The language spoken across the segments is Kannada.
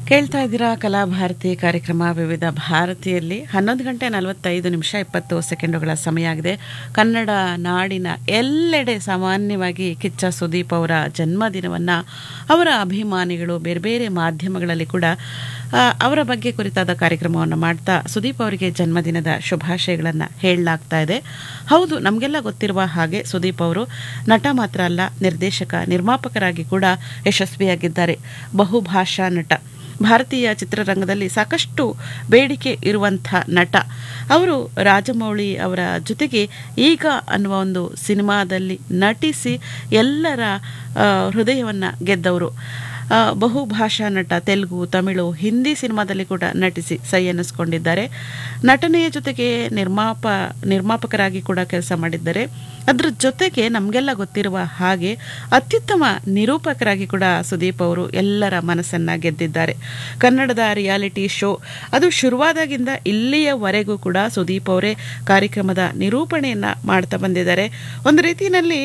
ಕೇಳ್ತಾ ಇದ್ದೀರಾ ಕಲಾಭಾರತಿ ಕಾರ್ಯಕ್ರಮ ವಿವಿಧ ಭಾರತಿಯಲ್ಲಿ ಹನ್ನೊಂದು ಗಂಟೆ ನಲವತ್ತೈದು ನಿಮಿಷ ಇಪ್ಪತ್ತು ಸೆಕೆಂಡುಗಳ ಸಮಯ ಆಗಿದೆ ಕನ್ನಡ ನಾಡಿನ ಎಲ್ಲೆಡೆ ಸಾಮಾನ್ಯವಾಗಿ ಕಿಚ್ಚ ಸುದೀಪ್ ಅವರ ಜನ್ಮದಿನವನ್ನು ಅವರ ಅಭಿಮಾನಿಗಳು ಬೇರೆ ಬೇರೆ ಮಾಧ್ಯಮಗಳಲ್ಲಿ ಕೂಡ ಆ, ಅವರ ಬಗ್ಗೆ ಕುರಿತಾದ ಕಾರ್ಯಕ್ರಮವನ್ನು ಮಾಡ್ತಾ ಸುದೀಪ್ ಅವರಿಗೆ ಜನ್ಮದಿನದ ಶುಭಾಶಯಗಳನ್ನು ಹೇಳಲಾಗ್ತಾ ಇದೆ ಹೌದು ನಮಗೆಲ್ಲ ಗೊತ್ತಿರುವ ಹಾಗೆ ಸುದೀಪ್ ಅವರು ನಟ ಮಾತ್ರ ಅಲ್ಲ ನಿರ್ದೇಶಕ ನಿರ್ಮಾಪಕರಾಗಿ ಕೂಡ ಯಶಸ್ವಿಯಾಗಿದ್ದಾರೆ ಬಹುಭಾಷಾ ನಟ ಭಾರತೀಯ ಚಿತ್ರರಂಗದಲ್ಲಿ ಸಾಕಷ್ಟು ಬೇಡಿಕೆ ಇರುವಂಥ ನಟ ಅವರು ರಾಜಮೌಳಿ ಅವರ ಜೊತೆಗೆ ಈಗ ಅನ್ನುವ ಒಂದು ಸಿನಿಮಾದಲ್ಲಿ ನಟಿಸಿ ಎಲ್ಲರ ಹೃದಯವನ್ನು ಗೆದ್ದವರು ಆ, ಬಹುಭಾಷಾ ನಟ ತೆಲುಗು ತಮಿಳು ಹಿಂದಿ ಸಿನಿಮಾದಲ್ಲಿ ಕೂಡ ನಟಿಸಿ ಸೈ ಅನ್ನಿಸ್ಕೊಂಡಿದ್ದಾರೆ ನಟನೆಯ ಜೊತೆಗೆ ನಿರ್ಮಾಪ ನಿರ್ಮಾಪಕರಾಗಿ ಕೂಡ ಕೆಲಸ ಮಾಡಿದ್ದಾರೆ ಅದ್ರ ಜೊತೆಗೆ ನಮಗೆಲ್ಲ ಗೊತ್ತಿರುವ ಹಾಗೆ ಅತ್ಯುತ್ತಮ ನಿರೂಪಕರಾಗಿ ಕೂಡ ಸುದೀಪ್ ಅವರು ಎಲ್ಲರ ಮನಸ್ಸನ್ನ ಗೆದ್ದಿದ್ದಾರೆ ಕನ್ನಡದ ರಿಯಾಲಿಟಿ ಶೋ ಅದು ಶುರುವಾದಾಗಿಂದ ಇಲ್ಲಿಯವರೆಗೂ ಕೂಡ ಸುದೀಪ್ ಅವರೇ ಕಾರ್ಯಕ್ರಮದ ನಿರೂಪಣೆಯನ್ನ ಮಾಡ್ತಾ ಬಂದಿದ್ದಾರೆ ಒಂದು ರೀತಿಯಲ್ಲಿ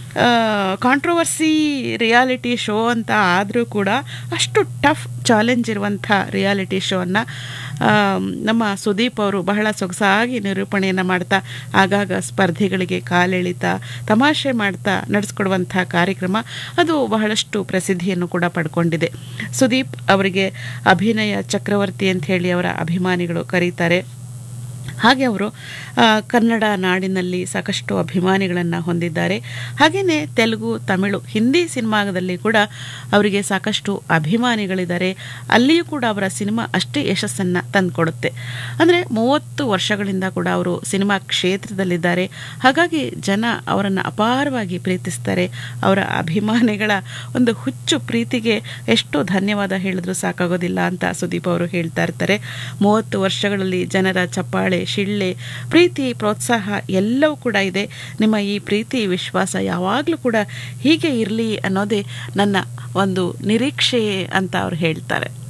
ಕಾಂಟ್ರವರ್ಸಿ ರಿಯಾಲಿಟಿ ಶೋ ಅಂತ ಆದರೂ ಕೂಡ ಅಷ್ಟು ಟಫ್ ಚಾಲೆಂಜ್ ಇರುವಂಥ ರಿಯಾಲಿಟಿ ಶೋವನ್ನು ನಮ್ಮ ಸುದೀಪ್ ಅವರು ಬಹಳ ಸೊಗಸಾಗಿ ನಿರೂಪಣೆಯನ್ನು ಮಾಡ್ತಾ ಆಗಾಗ ಸ್ಪರ್ಧಿಗಳಿಗೆ ಕಾಲೆಳಿತಾ ತಮಾಷೆ ಮಾಡ್ತಾ ನಡೆಸ್ಕೊಡುವಂಥ ಕಾರ್ಯಕ್ರಮ ಅದು ಬಹಳಷ್ಟು ಪ್ರಸಿದ್ಧಿಯನ್ನು ಕೂಡ ಪಡ್ಕೊಂಡಿದೆ ಸುದೀಪ್ ಅವರಿಗೆ ಅಭಿನಯ ಚಕ್ರವರ್ತಿ ಅಂತ ಹೇಳಿ ಅವರ ಅಭಿಮಾನಿಗಳು ಕರೀತಾರೆ ಹಾಗೆ ಅವರು ಆ, ಕನ್ನಡ ನಾಡಿನಲ್ಲಿ ಸಾಕಷ್ಟು ಅಭಿಮಾನಿಗಳನ್ನು ಹೊಂದಿದ್ದಾರೆ ಹಾಗೆಯೇ ತೆಲುಗು ತಮಿಳು ಹಿಂದಿ ಸಿನಿಮಾದಲ್ಲಿ ಕೂಡ ಅವರಿಗೆ ಸಾಕಷ್ಟು ಅಭಿಮಾನಿಗಳಿದ್ದಾರೆ ಅಲ್ಲಿಯೂ ಕೂಡ ಅವರ ಸಿನಿಮಾ ಅಷ್ಟೇ ಯಶಸ್ಸನ್ನು ತಂದುಕೊಡುತ್ತೆ ಅಂದರೆ ಮೂವತ್ತು ವರ್ಷಗಳಿಂದ ಕೂಡ ಅವರು ಸಿನಿಮಾ ಕ್ಷೇತ್ರದಲ್ಲಿದ್ದಾರೆ ಹಾಗಾಗಿ ಜನ ಅವರನ್ನು ಅಪಾರವಾಗಿ ಪ್ರೀತಿಸ್ತಾರೆ ಅವರ ಅಭಿಮಾನಿಗಳ ಒಂದು ಹುಚ್ಚು ಪ್ರೀತಿಗೆ ಎಷ್ಟು ಧನ್ಯವಾದ ಹೇಳಿದ್ರು ಸಾಕಾಗೋದಿಲ್ಲ ಅಂತ ಸುದೀಪ್ ಅವರು ಹೇಳ್ತಾ ಇರ್ತಾರೆ ಮೂವತ್ತು ವರ್ಷಗಳಲ್ಲಿ ಜನರ ಚಪ್ಪಾಳೆ ಶಿಳ್ಳೆ ಪ್ರೀತಿ ಪ್ರೋತ್ಸಾಹ ಎಲ್ಲವೂ ಕೂಡ ಇದೆ ನಿಮ್ಮ ಈ ಪ್ರೀತಿ ವಿಶ್ವಾಸ ಯಾವಾಗಲೂ ಕೂಡ ಹೀಗೆ ಇರಲಿ ಅನ್ನೋದೇ ನನ್ನ ಒಂದು ನಿರೀಕ್ಷೆ ಅಂತ ಅವ್ರು ಹೇಳ್ತಾರೆ